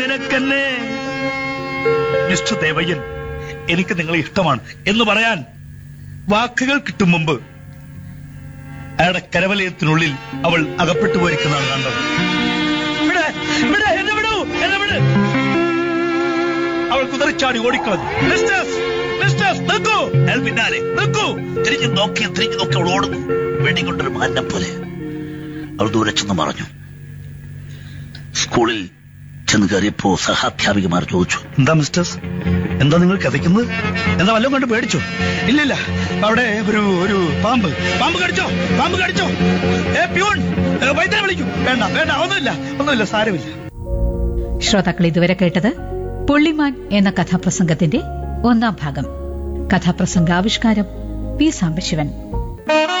നിനക്കെന്നെ മിസ്റ്റർ ദേവയ്യൻ എനിക്ക് നിങ്ങളെ ഇഷ്ടമാണ് എന്ന് പറയാൻ വാക്കുകൾ കിട്ടും മുമ്പ് അയാളുടെ കരവലയത്തിനുള്ളിൽ അവൾ അകപ്പെട്ടു പോയിരിക്കുന്നതാണ് കണ്ടത് വിട്, വിട്, എന്നെ വിടൂ, എന്നെ വിട്. അവൾ കുതിരച്ചാടി ഓടിക്കളഞ്ഞു മിസ്റ്റേഴ്സ് മിസ്റ്റേഴ്സ് നിൽക്കൂ അയാൾ പിന്നാലെ നിൽക്കൂ തിരിഞ്ഞു നോക്കി തിരിഞ്ഞു നോക്കി അവൾ ഓടുന്നു വെടികൊണ്ടൊരു മാലിനെ പോലെ അവൾ ദൂരെ ചെന്ന് മറഞ്ഞു സ്കൂളിൽ ചെന്ന് കയറിയപ്പോ സഹാധ്യാപികമാർ ചോദിച്ചു എന്താ മിസ്റ്റേഴ്സ് എന്താ നിങ്ങൾ കഥയ്ക്കുന്നത് എന്താ വല്ലതും കണ്ട് പേടിച്ചോ ഇല്ലില്ല അവിടെ ഒരു ഒരു പാമ്പ് പാമ്പ് കടിച്ചോ പാമ്പ് കടിച്ചോ ഏ പ്യൂൺ ഏ, വൈദ്യരെ വിളിക്കൂ വേണ്ട വേണ്ട ഒന്നുമില്ല ഒന്നുമില്ല സാരമില്ല ശ്രോതാക്കൾ ഇതുവരെ കേട്ടത് പുള്ളിമാൻ എന്ന കഥാപ്രസംഗത്തിന്റെ ഒന്നാം ഭാഗം കഥാപ്രസംഗാവിഷ്കാരം പി സാംബശിവൻ